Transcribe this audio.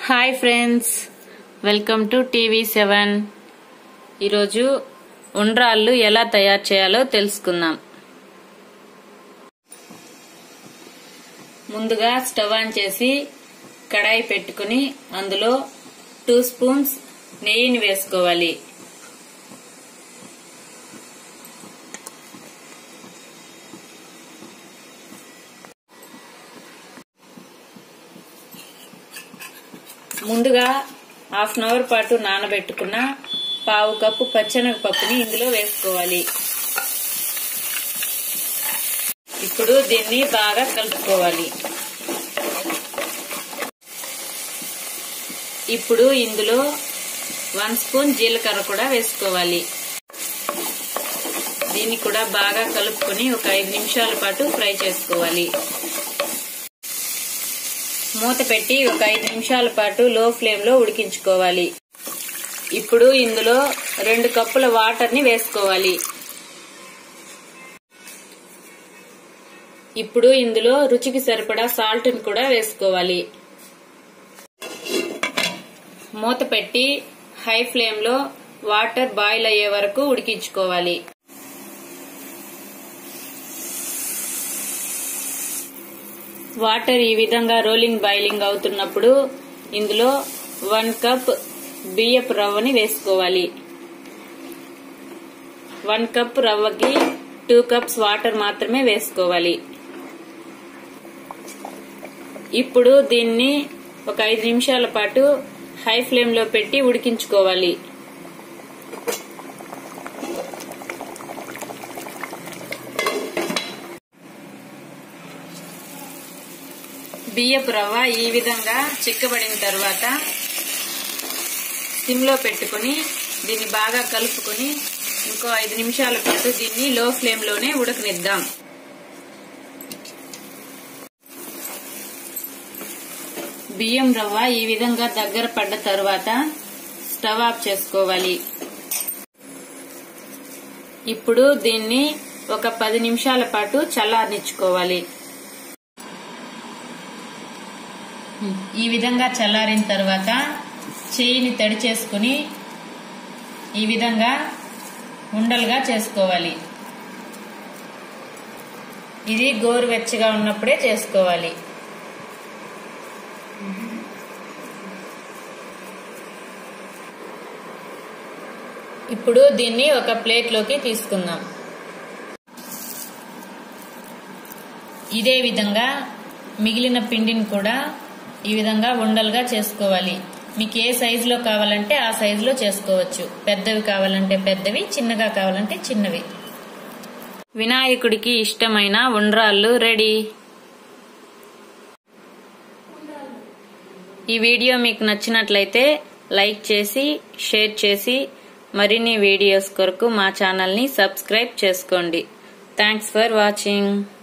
hi friends welcome to TV seven ఈరోజు ఉండ్రాళ్ళు ఎలా తయారు చేయాలో తెలుసుకుందాం ముందుగా స్టవ్ ఆన్ చేసి కడాయి పెట్టుకుని అందులో టూ స్పూన్స్ నెయ్యిని వేసుకోవాలి ముందుగా హాఫ్ అన్ అవర్ పాటు నానబెట్టుకున్న పావు కప్పు పచ్చెనగపప్పుని ఇందులో వేసుకోవాలి ఇప్పుడు దీన్ని బాగా కలుపుకోవాలి ఇప్పుడు ఇందులో వన్ స్పూన్ జీలకర్ర కూడా వేసుకోవాలి దీన్ని కూడా బాగా కలుపుకొని ఒక ఐదు నిమిషాల పాటు ఫ్రై చేసుకోవాలి మూత పెట్టి ఒక ఐదు నిమిషాల పాటు లో ఫ్లేమ్ లో ఉడికించుకోవాలి ఇప్పుడు ఇందులో రెండు కప్పుల వాటర్ ని వేసుకోవాలి ఇప్పుడు ఇందులో రుచికి సరిపడా సాల్ట్ ని కూడా వేసుకోవాలి మూత పెట్టి హై ఫ్లేమ్ లో వాటర్ బాయిల్ అయ్యే వరకు ఉడికించుకోవాలి వాటర్ ఈ విధంగా రోలింగ్ బాయిలింగ్ అవుతున్నప్పుడు ఇందులో వన్ కప్ బియ్యపు రవ్వని వేసుకోవాలి వన్ కప్ రవ్వకి టూ కప్స్ వాటర్ మాత్రమే వేసుకోవాలి ఇప్పుడు దీన్ని ఒక ఐదు నిమిషాల పాటు హై ఫ్లేమ్ లో పెట్టి ఉడికించుకోవాలి బియ్యపు రవ్వ ఈ విధంగా చిక్కబడిన తర్వాత సిమ్లో పెట్టుకుని దీన్ని బాగా కలుపుకొని ఇంకో ఐదు నిమిషాల పాటు దీన్ని లో ఫ్లేమ్ లోనే ఉడకనిద్దాం బియ్యం రవ్వ ఈ విధంగా దగ్గర పడ్డ తర్వాత స్టవ్ ఆఫ్ చేసుకోవాలి ఇప్పుడు దీన్ని ఒక పది నిమిషాల పాటు చల్లారనిచ్చుకోవాలి ఈ విధంగా చల్లారిన తర్వాత చేయిని తడి చేసుకుని ఈ విధంగా ఉండలుగా చేసుకోవాలి ఇది గోరువెచ్చగా ఉన్నప్పుడే చేసుకోవాలి ఇప్పుడు దీన్ని ఒక ప్లేట్లోకి తీసుకుందాం ఇదే విధంగా మిగిలిన పిండిని కూడా ఈ విధంగా ఉండలుగా చేసుకోవాలి మీకు ఏ సైజులో కావాలంటే ఆ సైజులో చేసుకోవచ్చు పెద్దవి కావాలంటే పెద్దవి చిన్నగా కావాలంటే చిన్నవి వినాయకుడికి ఇష్టమైన ఉండ్రాళ్ళు రెడీ ఈ వీడియో మీకు నచ్చినట్లయితే లైక్ చేసి షేర్ చేసి మరిన్ని వీడియోస్ కొరకు మా ఛానల్ని సబ్స్క్రైబ్ చేసుకోండి థ్యాంక్స్ ఫర్ వాచింగ్